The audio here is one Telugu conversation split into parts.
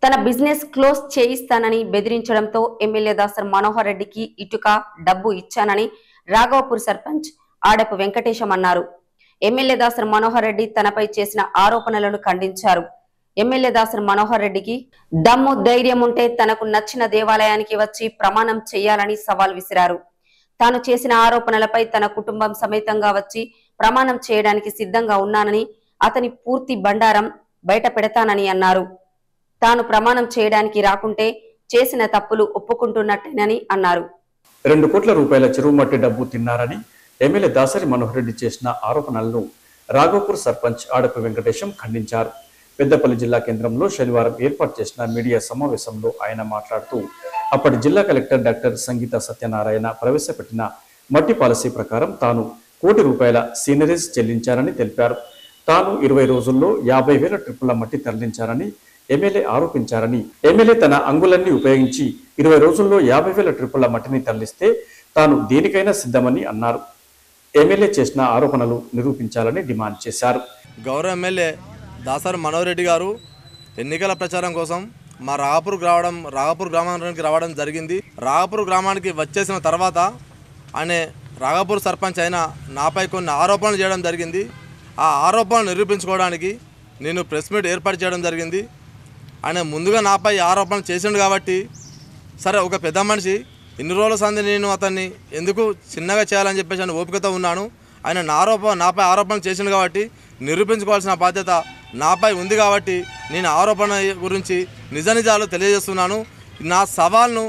తన బిజినెస్ క్లోజ్ చేయిస్తానని బెదిరించడంతో ఎమ్మెల్యే దాసర్ మనోహర్ రెడ్డికి ఇటుక డబ్బు ఇచ్చానని రాఘవపూర్ సర్పంచ్ ఆడపు వెంకటేశం అన్నారు ఎమ్మెల్యే దాసర్ మనోహర్ రెడ్డి తనపై చేసిన ఆరోపణలను ఖండించారు ఎమ్మెల్యే దాసర్ మనోహర్ రెడ్డికి దమ్ము ధైర్యం ఉంటే తనకు నచ్చిన దేవాలయానికి వచ్చి ప్రమాణం చేయాలని సవాల్ విసిరారు తాను చేసిన ఆరోపణలపై తన కుటుంబం సమేతంగా వచ్చి ప్రమాణం చేయడానికి సిద్ధంగా ఉన్నానని అతని పూర్తి బండారం బయట పెడతానని అన్నారు తాను ప్రమాణం చేయడానికి రాకుంటే చేసిన తప్పులు ఒప్పుకుంటున్నట్టేనని అన్నారు రెండు కోట్ల రూపాయల చెరువు మట్టి డబ్బు తిన్నారని ఎమ్మెల్యే దాసరి మనోహర్ రెడ్డి చేసిన ఆరోపణలను రాఘోపూర్ సర్పంచ్ ఆడపు వెంకటేశం ఖండించారు పెద్దపల్లి జిల్లా కేంద్రంలో శనివారం ఏర్పాటు చేసిన మీడియా సమావేశంలో ఆయన మాట్లాడుతూ అప్పటి జిల్లా కలెక్టర్ డాక్టర్ సంగీత సత్యనారాయణ ప్రవేశపెట్టిన మట్టి పాలసీ ప్రకారం తాను కోటి రూపాయల సీనరీస్ చెల్లించారని తెలిపారు తాను ఇరవై రోజుల్లో యాభై వేల ట్రిప్పుల మట్టి తరలించారని ఎమ్మెల్యే ఆరోపించారని ఎమ్మెల్యే తన అంగులన్నీ ఉపయోగించి ఇరవై రోజుల్లో యాభై వేల ట్రిప్పుల మట్టిని తరలిస్తే తాను దేనికైనా సిద్ధమని అన్నారు ఎమ్మెల్యే చేసిన ఆరోపణలు నిరూపించాలని డిమాండ్ చేశారు గౌరవ ఎమ్మెల్యే దాసరి మనోహర్ రెడ్డి గారు ఎన్నికల ప్రచారం కోసం మా రాగపూర్ రావడం రాగపూర్ గ్రామానికి రావడం జరిగింది రాగపూర్ గ్రామానికి వచ్చేసిన తర్వాత ఆయన రాగపూర్ సర్పంచ్ అయిన నాపై కొన్ని ఆరోపణలు చేయడం జరిగింది ఆ ఆరోపణలు నిరూపించుకోవడానికి నేను ప్రెస్ మీట్ ఏర్పాటు చేయడం జరిగింది ఆయన ముందుగా నాపై ఆరోపణలు చేసిండు కాబట్టి సరే ఒక పెద్ద మనిషి ఇన్ని రోజుల సంది నేను అతన్ని ఎందుకు చిన్నగా చేయాలని చెప్పేసి అని ఓపికతో ఉన్నాను ఆయన నా ఆరోపణ నాపై ఆరోపణలు చేసిండు కాబట్టి నిరూపించుకోవాల్సిన బాధ్యత నాపై ఉంది కాబట్టి నేను ఆరోపణ గురించి నిజ నిజాలు తెలియజేస్తున్నాను నా సవాల్ను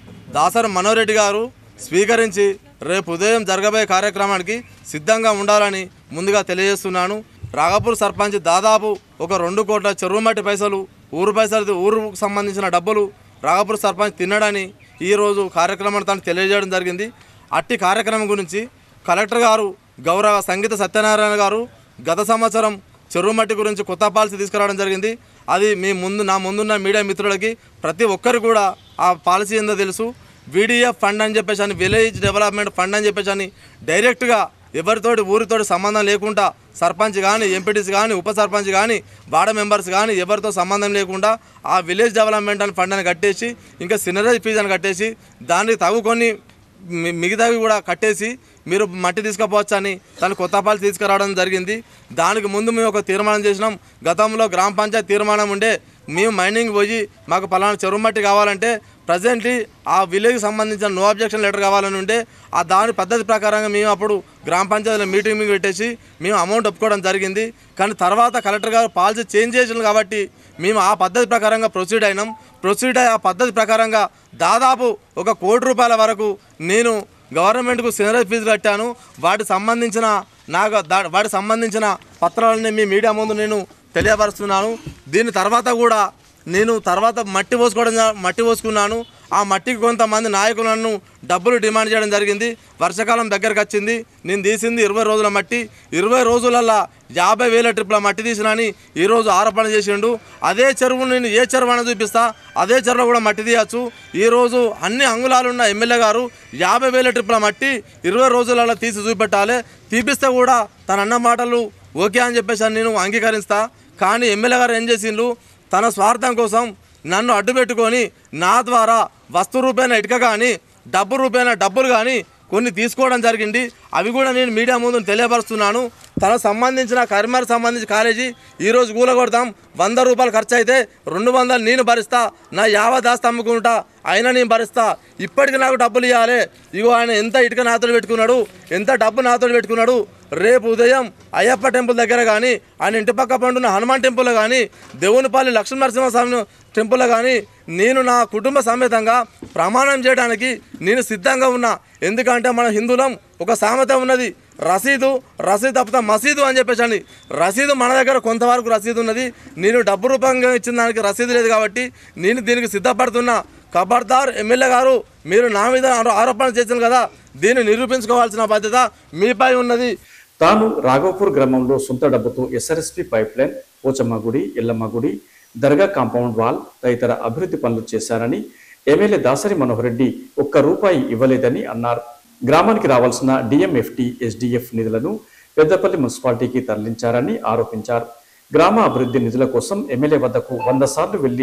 దాసరి మనోహర్ రెడ్డి గారు స్వీకరించి రేపు ఉదయం జరగబోయే కార్యక్రమానికి సిద్ధంగా ఉండాలని ముందుగా తెలియజేస్తున్నాను రాగపూర్ సర్పంచ్ దాదాపు ఒక రెండు కోట్ల చెరువు మట్టి పైసలు ఊరు పైసలు ఊరుకు సంబంధించిన డబ్బులు రాగపూర్ సర్పంచ్ తినడని ఈరోజు కార్యక్రమాన్ని తను తెలియజేయడం జరిగింది అట్టి కార్యక్రమం గురించి కలెక్టర్ గారు గౌరవ సంగీత సత్యనారాయణ గారు గత సంవత్సరం చెరువు మట్టి గురించి కొత్త పాలసీ తీసుకురావడం జరిగింది అది మీ ముందు నా ముందున్న మీడియా మిత్రులకి ప్రతి ఒక్కరు కూడా ఆ పాలసీ ఏందో తెలుసు వీడిఎఫ్ ఫండ్ అని చెప్పేసి అని విలేజ్ డెవలప్మెంట్ ఫండ్ అని చెప్పేసి అని డైరెక్ట్గా ఎవరితోటి ఊరితోటి సంబంధం లేకుండా సర్పంచ్ కానీ ఎంపీటీసీ కానీ ఉప సర్పంచ్ కానీ వార్డు మెంబర్స్ కానీ ఎవరితో సంబంధం లేకుండా ఆ విలేజ్ డెవలప్మెంట్ అని ఫండ్ అని కట్టేసి ఇంకా సినరేజ్ ఫీజు అని కట్టేసి దానికి తగు కొన్ని మి- మిగతావి కూడా కట్టేసి మీరు మట్టి తీసుకుపోవచ్చు అని తను కొత్త పాలసీ తీసుకురావడం జరిగింది దానికి ముందు మేము ఒక తీర్మానం చేసినాం గతంలో గ్రామ పంచాయతీ తీర్మానం ఉండే మేము మైనింగ్ పోయి మాకు పలానా చెరువు మట్టి కావాలంటే ప్రజెంట్లీ ఆ విలేజ్కి సంబంధించిన నో అబ్జెక్షన్ లెటర్ కావాలని ఉంటే ఆ దాని పద్ధతి ప్రకారంగా మేము అప్పుడు గ్రామ పంచాయతీలో మీటింగ్ మీకు పెట్టేసి మేము అమౌంట్ ఒప్పుకోవడం జరిగింది కానీ తర్వాత కలెక్టర్ గారు పాలసీ చేంజ్ చేసింది కాబట్టి మేము ఆ పద్ధతి ప్రకారంగా ప్రొసీడ్ అయినాం ప్రొసీడ్ అయ్యి ఆ పద్ధతి ప్రకారంగా దాదాపు ఒక కోటి రూపాయల వరకు నేను గవర్నమెంట్కు సినరేజ్ ఫీజు కట్టాను వాటికి సంబంధించిన నాకు దా- వాటికి సంబంధించిన పత్రాలని మీ మీడియా ముందు నేను తెలియపరుస్తున్నాను దీని తర్వాత కూడా నేను తర్వాత మట్టి పోసుకోవడం జ- మట్టి పోసుకున్నాను ఆ మట్టికి కొంతమంది నాయకులు నన్ను డబ్బులు డిమాండ్ చేయడం జరిగింది వర్షాకాలం దగ్గరకు వచ్చింది నేను తీసింది ఇరవై రోజుల మట్టి ఇరవై రోజులల్లా యాభై వేల ట్రిప్ల మట్టి తీసినని ఈరోజు ఆరోపణ చేసిండు అదే చెరువు నేను ఏ చెరువు అని చూపిస్తా అదే చెరువులో కూడా మట్టి తీయచ్చు ఈరోజు అన్ని అంగుళాలు ఉన్న ఎమ్మెల్యే గారు యాభై వేల ట్రిప్ల మట్టి ఇరవై రోజులలో తీసి చూపెట్టాలి తీపిస్తే కూడా తన అన్న మాటలు ఓకే అని చెప్పేసి అని నేను అంగీకరిస్తా కానీ ఎమ్మెల్యే గారు ఏం చేసిండ్రు తన స్వార్థం కోసం నన్ను అడ్డు పెట్టుకొని నా ద్వారా వస్తు రూపేణ ఇటుక కానీ డబ్బు రూపేణ డబ్బులు కానీ కొన్ని తీసుకోవడం జరిగింది అవి కూడా నేను మీడియా ముందు తెలియపరుస్తున్నాను తనకు సంబంధించిన కరీంనగర్ సంబంధించి కాలేజీ ఈరోజు కూలగొడతాం వంద రూపాయలు ఖర్చు అయితే రెండు వందలు నేను భరిస్తా నా యావ దాస్తి అమ్ముకుంటా అయినా నేను భరిస్తా ఇప్పటికి నాకు డబ్బులు ఇవ్వాలి ఇగో ఆయన ఎంత ఇటుక నాతో పెట్టుకున్నాడు ఎంత డబ్బు నాతో పెట్టుకున్నాడు రేపు ఉదయం అయ్యప్ప టెంపుల్ దగ్గర కానీ ఆయన ఇంటి పక్క పండున్న హనుమాన్ టెంపుల్ కానీ దేవునిపల్లి లక్ష్మీ నరసింహస్వామి టెంపుల్లో కానీ నేను నా కుటుంబ సమేతంగా ప్రమాణం చేయడానికి నేను సిద్ధంగా ఉన్నా ఎందుకంటే మన హిందువులం ఒక సామెత ఉన్నది రసీదు రసీదు తప్పితే మసీదు అని చెప్పేసి అని రసీదు మన దగ్గర కొంతవరకు రసీదు ఉన్నది నేను డబ్బు రూపంగా ఇచ్చిన దానికి రసీదు లేదు కాబట్టి నేను దీనికి సిద్ధపడుతున్నా ఖబర్దార్ ఎమ్మెల్యే గారు మీరు నా మీద ఆరో- ఆరోపణ చేశారు కదా దీన్ని నిరూపించుకోవాల్సిన బాధ్యత మీపై ఉన్నది తాను రాఘవపూర్ గ్రామంలో సొంత డబ్బుతో ఎస్ఆర్ఎస్పి పైప్ లైన్ పోచమ్మ గుడి ఎల్లమ్మ గుడి దర్గా కాంపౌండ్ వాల్ తదితర అభివృద్ధి పనులు చేశారని ఎమ్మెల్యే దాసరి మనోహర్ రెడ్డి ఒక్క రూపాయి ఇవ్వలేదని అన్నారు గ్రామానికి రావాల్సిన డిఎంఎఫ్టి ఎస్డిఎఫ్ నిధులను పెద్దపల్లి మున్సిపాలిటీకి తరలించారని ఆరోపించారు గ్రామ అభివృద్ధి నిధుల కోసం ఎమ్మెల్యే వద్దకు వంద సార్లు వెళ్లి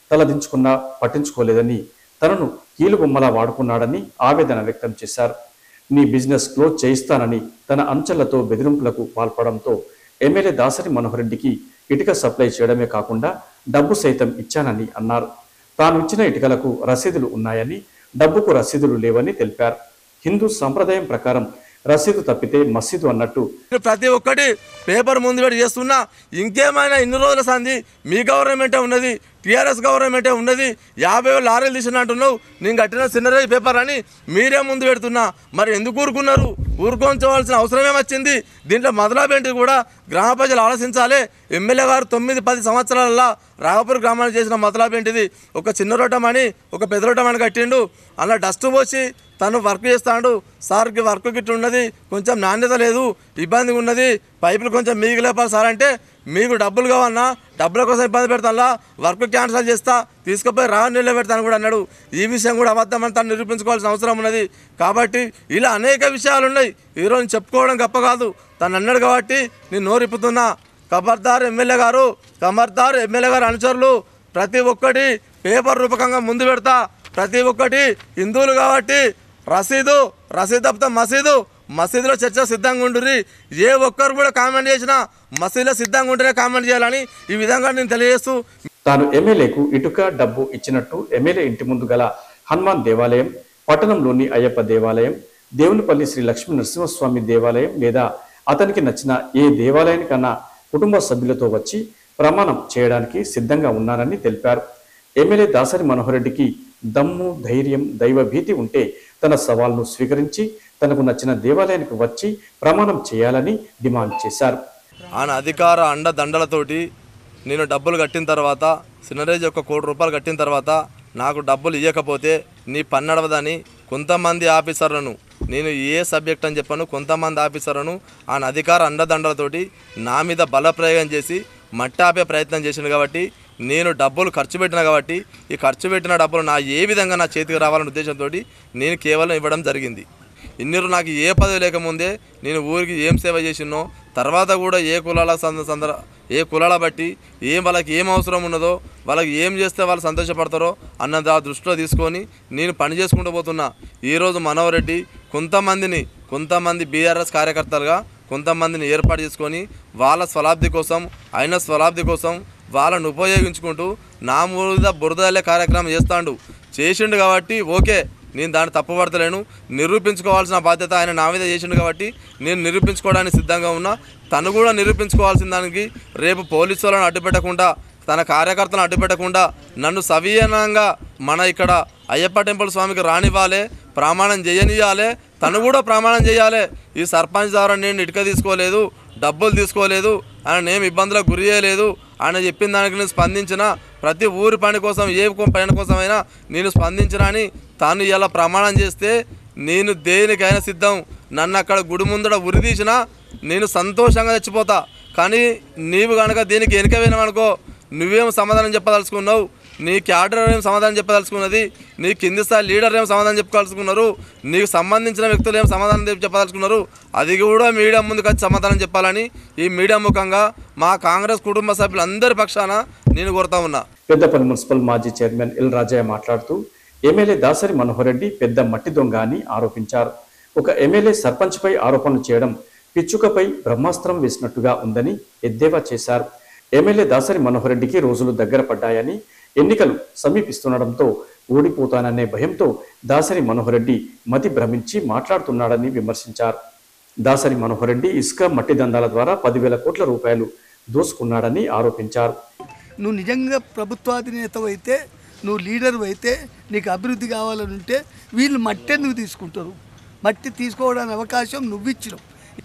తలదించుకున్నా పట్టించుకోలేదని తనను కీలుబొమ్మలా వాడుకున్నాడని ఆవేదన వ్యక్తం చేశారు నీ బిజినెస్ క్లోజ్ చేయిస్తానని తన అంచెలతో బెదిరింపులకు పాల్పడంతో ఎమ్మెల్యే దాసరి మనోహర్ రెడ్డికి ఇటుక సప్లై చేయడమే కాకుండా డబ్బు సైతం ఇచ్చానని అన్నారు తాను ఇచ్చిన ఇటుకలకు రసీదులు ఉన్నాయని డబ్బుకు రసీదులు లేవని తెలిపారు హిందూ సంప్రదాయం ప్రకారం రసీదు తప్పితే మసీదు అన్నట్టు నేను ప్రతి ఒక్కటి పేపర్ ముందు పెట్టి చేస్తున్నా ఇంకేమైనా ఇన్ని రోజుల సంది మీ గవర్నమెంటే ఉన్నది టీఆర్ఎస్ గవర్నమెంటే ఉన్నది యాభై వేలు లారీలు తీసిన అంటున్నావు నేను కట్టిన సిన్నరేజ్ పేపర్ అని మీరే ముందు పెడుతున్నా మరి ఎందుకు ఊరుకున్నారు ఊరుకోవాల్సిన అవసరమే వచ్చింది దీంట్లో మొదలబెంటి కూడా గ్రామ ప్రజలు ఆలోచించాలి ఎమ్మెల్యే గారు తొమ్మిది పది సంవత్సరాలలో రాఘపూర్ గ్రామానికి చేసిన మొదలబెంటిది ఒక చిన్న రొట్టమని ఒక పెద్ద రొట్టమని కట్టిండు అలా డస్ట్ పోసి తను వర్క్ చేస్తాడు సార్కి వర్క్ గిట్ల ఉన్నది కొంచెం నాణ్యత లేదు ఇబ్బంది ఉన్నది పైపులు కొంచెం మీకు లేపాలి సార్ అంటే మీకు డబ్బులు కావన్నా డబ్బుల కోసం ఇబ్బంది పెడతాను వర్క్ క్యాన్సిల్ చేస్తా తీసుకుపోయి రా నీళ్ళు పెడతాను కూడా అన్నాడు ఈ విషయం కూడా అబద్ధమని తను నిరూపించుకోవాల్సిన అవసరం ఉన్నది కాబట్టి ఇలా అనేక విషయాలు ఉన్నాయి ఈరోజు నేను చెప్పుకోవడం గొప్ప కాదు తను అన్నాడు కాబట్టి నేను నోరిప్పుతున్నా ఖబర్దార్ ఎమ్మెల్యే గారు ఖబర్దార్ ఎమ్మెల్యే గారు అనుచరులు ప్రతి ఒక్కటి పేపర్ రూపకంగా ముందు పెడతా ప్రతి ఒక్కటి హిందువులు కాబట్టి రసీదు రసీదు తప్పితే మసీదు మసీదులో చర్చ సిద్ధంగా ఉండుర్రి ఏ ఒక్కరు కూడా కామెంట్ చేసినా మసీదులో సిద్ధంగా ఉంటేనే కామెంట్ చేయాలని ఈ విధంగా నేను తెలియజేస్తూ తాను ఎమ్మెల్యేకు ఇటుక డబ్బు ఇచ్చినట్టు ఎమ్మెల్యే ఇంటి ముందు గల హనుమాన్ దేవాలయం పట్టణంలోని అయ్యప్ప దేవాలయం దేవునిపల్లి శ్రీ లక్ష్మీ నరసింహస్వామి దేవాలయం లేదా అతనికి నచ్చిన ఏ దేవాలయానికన్నా కుటుంబ సభ్యులతో వచ్చి ప్రమాణం చేయడానికి సిద్ధంగా ఉన్నానని తెలిపారు ఎమ్మెల్యే దాసరి మనోహర్ రెడ్డికి దమ్ము ధైర్యం దైవ భీతి ఉంటే తన సవాల్ను స్వీకరించి తనకు నచ్చిన దేవాలయానికి వచ్చి ప్రమాణం చేయాలని డిమాండ్ చేశారు ఆయన అధికార అండ దండలతోటి నేను డబ్బులు కట్టిన తర్వాత సినరేజ్ ఒక కోటి రూపాయలు కట్టిన తర్వాత నాకు డబ్బులు ఇవ్వకపోతే నీ పన్నడవదని కొంతమంది ఆఫీసర్లను నేను ఏ సబ్జెక్ట్ అని చెప్పాను కొంతమంది ఆఫీసర్లను ఆయన అధికార అండదండలతోటి నా మీద బలప్రయోగం చేసి మట్టి ఆపే ప్రయత్నం చేసిండు కాబట్టి నేను డబ్బులు ఖర్చు పెట్టిన కాబట్టి ఈ ఖర్చు పెట్టిన డబ్బులు నా ఏ విధంగా నా చేతికి రావాలనే ఉద్దేశంతో నేను కేవలం ఇవ్వడం జరిగింది ఇన్ని రోజులు నాకు ఏ పదవి లేకముందే నేను ఊరికి ఏం సేవ చేసినో తర్వాత కూడా ఏ కులాల సంద సందర ఏ కులాల బట్టి ఏం వాళ్ళకి ఏం అవసరం ఉన్నదో వాళ్ళకి ఏం చేస్తే వాళ్ళు సంతోషపడతారో అన్నది ఆ దృష్టిలో తీసుకొని నేను పని చేసుకుంటూ పోతున్నా ఈరోజు మనోహరెడ్డి కొంతమందిని కొంతమంది బీఆర్ఎస్ కార్యకర్తలుగా కొంతమందిని ఏర్పాటు చేసుకొని వాళ్ళ స్వలాబ్ది కోసం ఆయన స్వలాబ్ది కోసం వాళ్ళను ఉపయోగించుకుంటూ నా మీద బురదలే కార్యక్రమం చేస్తాడు చేసిండు కాబట్టి ఓకే నేను దాన్ని తప్పుపడతలేను నిరూపించుకోవాల్సిన బాధ్యత ఆయన నా మీద చేసిండు కాబట్టి నేను నిరూపించుకోవడానికి సిద్ధంగా ఉన్నా తను కూడా నిరూపించుకోవాల్సిన దానికి రేపు పోలీసు వాళ్ళని అడ్డుపెట్టకుండా తన కార్యకర్తలను అడ్డుపెట్టకుండా నన్ను సవీనంగా మన ఇక్కడ అయ్యప్ప టెంపుల్ స్వామికి రానివ్వాలి ప్రమాణం చేయనియాలి తను కూడా ప్రమాణం చేయాలి ఈ సర్పంచ్ ద్వారా నేను ఇటుక తీసుకోలేదు డబ్బులు తీసుకోలేదు ఆయన ఏం ఇబ్బందులకు గురి చేయలేదు ఆయన చెప్పిన దానికి నేను స్పందించిన ప్రతి ఊరి పని కోసం ఏ కొ- పని కోసమైనా నేను స్పందించిన అని తాను ఇలా ప్రమాణం చేస్తే నేను దేనికైనా సిద్ధం నన్ను అక్కడ గుడి ముందర ఉరిదీసిన నేను సంతోషంగా చచ్చిపోతా కానీ నీవు కనుక దీనికి వెనుక వినమనుకో నువ్వేం సమాధానం చెప్పదలుచుకున్నావు నీ క్యాడర్ ఏం సమాధానం చెప్పదలుచుకున్నది నీ కింది స్థాయి లీడర్ ఏం సమాధానం చెప్పదలుచుకున్నారు నీకు సంబంధించిన వ్యక్తులు ఏం సమాధానం చెప్ప- చెప్పదలుచుకున్నారు అది కూడా మీడియా ముందుకు వచ్చి సమాధానం చెప్పాలని ఈ మీడియా ముఖంగా మా కాంగ్రెస్ కుటుంబ సభ్యులందరి పక్షాన నేను కోరుతా ఉన్నా పెద్దపల్లి మున్సిపల్ మాజీ చైర్మన్ ఎల్ రాజయ్య మాట్లాడుతూ ఎమ్మెల్యే దాసరి మనోహర్ రెడ్డి పెద్ద మట్టి దొంగ అని ఆరోపించారు ఒక ఎమ్మెల్యే సర్పంచ్పై ఆరోపణలు చేయడం పిచ్చుకపై బ్రహ్మాస్త్రం వేసినట్టుగా ఉందని ఎద్దేవా చేశారు ఎమ్మెల్యే దాసరి మనోహర్ రెడ్డికి రోజులు దగ్గర పడ్డాయని ఎన్నికలు సమీపిస్తుండటంతో ఓడిపోతాననే భయంతో దాసరి మనోహర్ రెడ్డి మతి భ్రమించి మాట్లాడుతున్నాడని విమర్శించారు దాసరి మనోహర్ రెడ్డి ఇసుక మట్టి దందాల ద్వారా పదివేల కోట్ల రూపాయలు దోసుకున్నాడని ఆరోపించారు నువ్వు నిజంగా ప్రభుత్వాధినేత అయితే నువ్వు లీడర్ అయితే నీకు అభివృద్ధి కావాలని ఉంటే వీళ్ళు మట్టి నువ్వు తీసుకుంటారు మట్టి తీసుకోవడానికి అవకాశం నువ్వు ఇచ్చినావు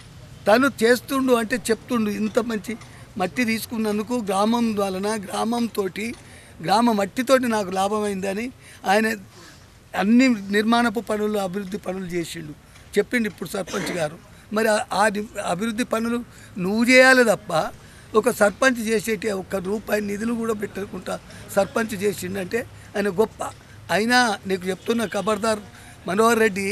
తను చేస్తుండు అంటే చెప్తుండు ఇంత మంచి మట్టి తీసుకున్నందుకు గ్రామం వలన గ్రామంతో గ్రామ మట్టితోటి నాకు లాభమైందని ఆయన అన్ని నిర్మాణపు పనులు అభివృద్ధి పనులు చేసిండు చెప్పిండు ఇప్పుడు సర్పంచ్ గారు మరి ఆ- ఆ ని- అభివృద్ధి పనులు నువ్వు చేయాలి తప్ప ఒక సర్పంచ్ చేసేటి ఒక్క రూపాయి నిధులు కూడా పెట్టకుండా సర్పంచ్ చేసిండంటే ఆయన గొప్ప అయినా నీకు చెప్తున్న ఖబర్దార్ మనోహర్ రెడ్డి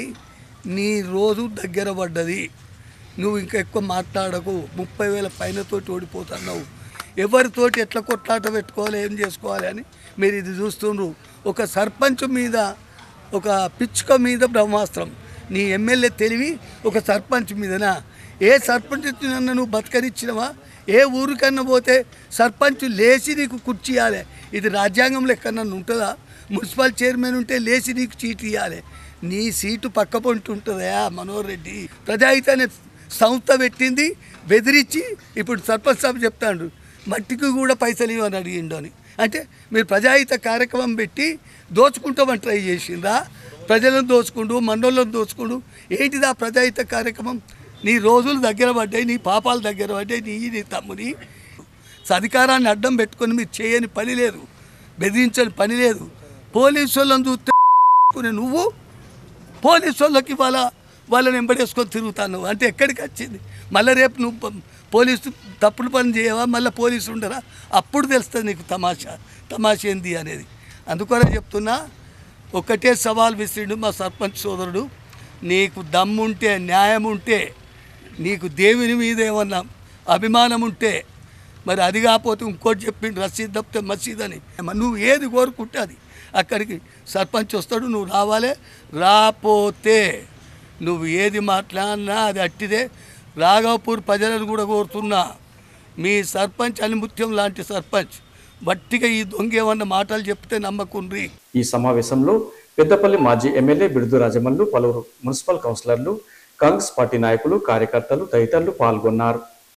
నీ రోజు దగ్గర పడ్డది నువ్వు ఇంకా ఎక్కువ మాట్లాడకు ముప్పై వేల పైనతోటి ఓడిపోతున్నావు ఎవరితోటి ఎట్లా కొట్లాట పెట్టుకోవాలి ఏం చేసుకోవాలి అని మీరు ఇది చూస్తుండ్రు ఒక సర్పంచ్ మీద ఒక పిచ్చుక మీద బ్రహ్మాస్త్రం నీ ఎమ్మెల్యే తెలివి ఒక సర్పంచ్ మీదనా ఏ సర్పంచ్ నన్ను నువ్వు బతకనిచ్చినవా ఏ ఊరికన్నా పోతే సర్పంచ్ లేచి నీకు కుర్చీ ఇవ్వాలి ఇది రాజ్యాంగంలో ఎక్కడన్నా ఉంటుందా మున్సిపల్ చైర్మన్ ఉంటే లేచి నీకు చీటు ఇవ్వాలి నీ సీటు పక్క పొంటి ఉంటుందా మనోహర్ రెడ్డి ప్రజాహిత అనే సంస్థ పెట్టింది బెదిరించి ఇప్పుడు సర్పంచ్ సాబ్ చెప్తాడు మట్టికి కూడా పైసలు ఇవ్వని అడిగిండు అని అంటే మీరు ప్రజాహిత కార్యక్రమం పెట్టి దోచుకుంటామని ట్రై చేసిందా ప్రజలను దోచుకుండు మండలను దోచుకుండు ఏంటిది ఆ ప్రజాహిత కార్యక్రమం నీ రోజులు దగ్గర పడ్డాయి నీ పాపాలు దగ్గర పడ్డాయి నీ నీ తమ్ముని అధికారాన్ని అడ్డం పెట్టుకొని మీరు చేయని పని లేదు బెదిరించని పని లేదు పోలీసు వాళ్ళని చూస్తే నువ్వు పోలీసు వాళ్ళకి వాళ్ళ వాళ్ళని వెంబడేసుకొని తిరుగుతాను అంటే ఎక్కడికి వచ్చింది మళ్ళీ రేపు నువ్వు ప- పోలీసు తప్పుడు పని చేయవా మళ్ళీ పోలీసు ఉండరా అప్పుడు తెలుస్తుంది నీకు తమాషా తమాషా ఏంది అనేది అందుకనే చెప్తున్నా ఒకటే సవాల్ విసిరిండు మా సర్పంచ్ సోదరుడు నీకు దమ్ముంటే న్యాయం ఉంటే నీకు దేవుని మీద ఏమన్నా అభిమానం ఉంటే మరి అది కాకపోతే ఇంకోటి చెప్పిండు రసీద్ తప్పితే మసీద్ అని మరి నువ్వు ఏది కోరుకుంటే అది అక్కడికి సర్పంచ్ వస్తాడు నువ్వు రావాలి రాపోతే నువ్వు ఏది మాట్లాడినా అది అట్టిదే రాఘవపూర్ ప్రజలను కూడా కోరుతున్నా మీ సర్పంచ్ అనిముత్యం లాంటి సర్పంచ్ వట్టిగా ఈ దొంగ ఏమన్న మాటలు చెప్తే నమ్మకుండ్రి ఈ సమావేశంలో పెద్దపల్లి మాజీ ఎమ్మెల్యే బిడుదు రాజమల్లు పలువురు మున్సిపల్ కౌన్సిలర్లు కాంగ్రెస్ పార్టీ నాయకులు కార్యకర్తలు తదితరులు పాల్గొన్నారు